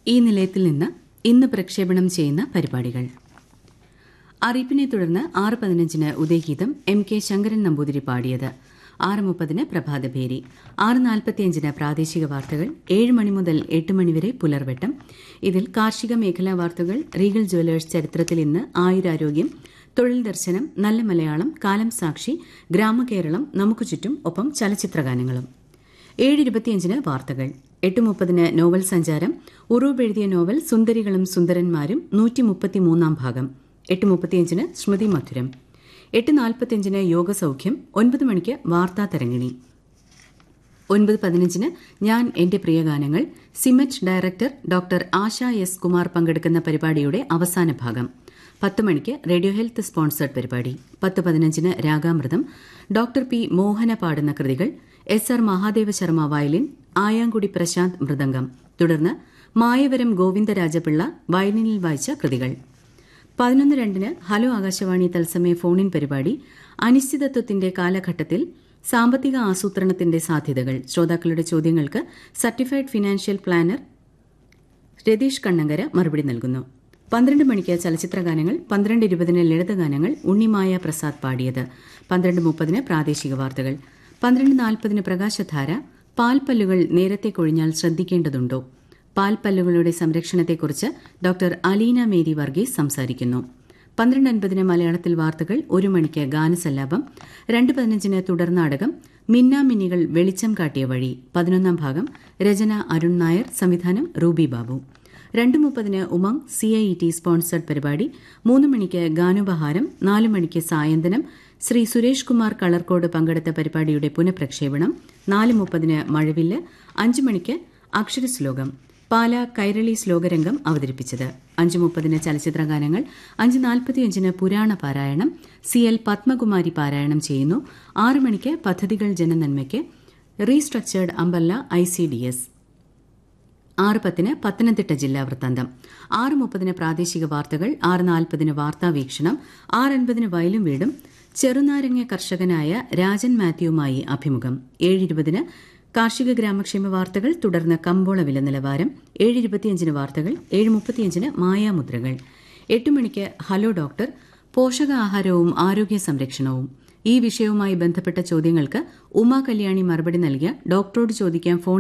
ഈ നിലയത്തിൽ നിന്ന് ഇന്ന് പ്രക്ഷേപണം ചെയ്യുന്ന പരിപാടികൾ അറിയിപ്പിനെ തുടർന്ന് ആറ് പതിനഞ്ചിന് ഉദയഗീതം എം കെ ശങ്കരൻ നമ്പൂതിരി പാടിയത് ആറ് മുപ്പതിന് പ്രഭാതഭേരി ആറ് നാൽപ്പത്തിയഞ്ചിന് പ്രാദേശിക വാർത്തകൾ ഏഴ് മണി മുതൽ എട്ട് മണിവരെ പുലർവെട്ടം ഇതിൽ കാർഷിക മേഖലാ വാർത്തകൾ റീഗൽ ജ്വല്ലേഴ്സ് ചരിത്രത്തിൽ ഇന്ന് ആയുരാരോഗ്യം തൊഴിൽ ദർശനം നല്ല മലയാളം കാലം സാക്ഷി ഗ്രാമകേരളം നമുക്ക് ചുറ്റും ഒപ്പം ചലച്ചിത്രഗാനങ്ങളും ഏഴ് ഇരുപത്തിയഞ്ചിന് വാർത്തകൾ എട്ട് മുപ്പതിന് നോവൽ സഞ്ചാരം ഉറൂബ് എഴുതിയ നോവൽ സുന്ദരികളും സുന്ദരന്മാരും നൂറ്റി മുപ്പത്തിമൂന്നാം ഭാഗം എട്ട് മുപ്പത്തിയഞ്ചിന് സ്മൃതി മധുരം എട്ട് നാൽപ്പത്തിയഞ്ചിന് യോഗസൗഖ്യം ഒൻപത് മണിക്ക് വാർത്താ തരങ്ങിണി ഒൻപത് പതിനഞ്ചിന് ഞാൻ എന്റെ പ്രിയഗാനങ്ങൾ SIMET director doctor Asha S Kumar പങ്കെടുക്കുന്ന പരിപാടിയുടെ അവസാന ഭാഗം പത്ത് മണിക്ക് റേഡിയോ ഹെൽത്ത് സ്പോൺസേഡ് പരിപാടി പത്ത് പതിനഞ്ചിന് രാഗാമൃതം ഡോക്ടർ പി മോഹന പാടുന്ന കൃതികൾ S R Mahadeva Sharma violin Ayamkudi Prashant mridangam തുടർന്ന് മായവരം ഗോവിന്ദരാജപിള്ള വയലിനിൽ വായിച്ച കൃതികൾ പതിനൊന്ന് രണ്ടിന് ഹലോ ആകാശവാണി തത്സമയ ഫോണിൻ പരിപാടി അനിശ്ചിതത്വത്തിന്റെ കാലഘട്ടത്തിൽ സാമ്പത്തിക ആസൂത്രണത്തിന്റെ സാധ്യതകൾ ശ്രോതാക്കളുടെ ചോദ്യങ്ങൾക്ക് certified financial planner Ratheesh Kannankara മറുപടി നൽകുന്നു പന്ത്രണ്ട് മണിക്ക് ചലച്ചിത്ര ഗാനങ്ങൾ പന്ത്രണ്ട് ഇരുപതിന് ലളിതഗാനങ്ങൾ ഉണ്ണിമായ പ്രസാദ് പാടിയത് പന്ത്രണ്ട് മുപ്പതിന് പ്രാദേശിക വാർത്തകൾ പന്ത്രണ്ട് നാൽപ്പതിന് പ്രകാശധാര പാൽപ്പല്ലുകൾ നേരത്തെ കൊഴിഞ്ഞാൽ ശ്രദ്ധിക്കേണ്ടതുണ്ടോ പാൽപ്പല്ലുകളുടെ സംരക്ഷണത്തെക്കുറിച്ച് ഡോക്ടർ അലീന മേരി വർഗീസ് സംസാരിക്കുന്നു പന്ത്രണ്ട് അൻപതിന് മലയാളത്തിൽ വാർത്തകൾ ഒരു മണിക്ക് ഗാനസല്ലാപം രണ്ട് പതിനഞ്ചിന് തുടർ നാടകം മിന്നാമിന്നികൾ വെളിച്ചം കാട്ടിയ വഴി പതിനൊന്നാം ഭാഗം രചന അരുൺ നായർ സംവിധാനം റൂബി ബാബു രണ്ട് മുപ്പതിന് Umang C I T sponsored പരിപാടി മൂന്ന് മണിക്ക് ഗാനുപഹാരം നാല് മണിക്ക് സായന്തനം ശ്രീ സുരേഷ് കുമാർ കളർക്കോട് പങ്കെടുത്ത പരിപാടിയുടെ പുനഃപ്രക്ഷേപണം നാല് മുപ്പതിന് മഴവില്ല് അഞ്ച് മണിക്ക് അക്ഷരശ്ലോകം പാല കൈരളി ശ്ലോകരംഗം അവതരിപ്പിച്ചത് അഞ്ച് മുപ്പതിന് ചലച്ചിത്ര ഗാനങ്ങൾ അഞ്ച് നാൽപ്പത്തിയഞ്ചിന് പുരാണ പാരായണം സി എൽ പത്മകുമാരി പാരായണം ചെയ്യുന്നു ആറ് മണിക്ക് പദ്ധതികൾ ജനനന്മയ്ക്ക് restructured umbrella I C D S ആറ് പത്തിന് പത്തനംതിട്ട ജില്ലാ വൃത്താന്തം ആറ് മുപ്പതിന് പ്രാദേശിക വാർത്തകൾ ആറ് നാൽപ്പതിന് വാർത്താ വീക്ഷണം ആറ് അൻപതിന് വയലും വീടും ചെറുനാരങ്ങ കർഷകനായ രാജൻ മാത്യുവുമായി അഭിമുഖം ഏഴ് ഇരുപതിന് കാർഷിക ഗ്രാമക്ഷേമ വാർത്തകൾ തുടർന്ന് കമ്പോള വില നിലവാരം ഏഴ് ഇരുപത്തിയഞ്ചിന് വാർത്തകൾ ഏഴ് മുപ്പത്തിയഞ്ചിന് മായാമുദ്രകൾ എട്ട് മണിക്ക് ഹലോ ഡോക്ടർ പോഷകാഹാരവും ആരോഗ്യ സംരക്ഷണവും ഈ വിഷയവുമായി ബന്ധപ്പെട്ട ചോദ്യങ്ങൾക്ക് ഉമാ കല്യാണി മറുപടി നൽകിയ ഡോക്ടറോട് ചോദിക്കാൻ ഫോൺ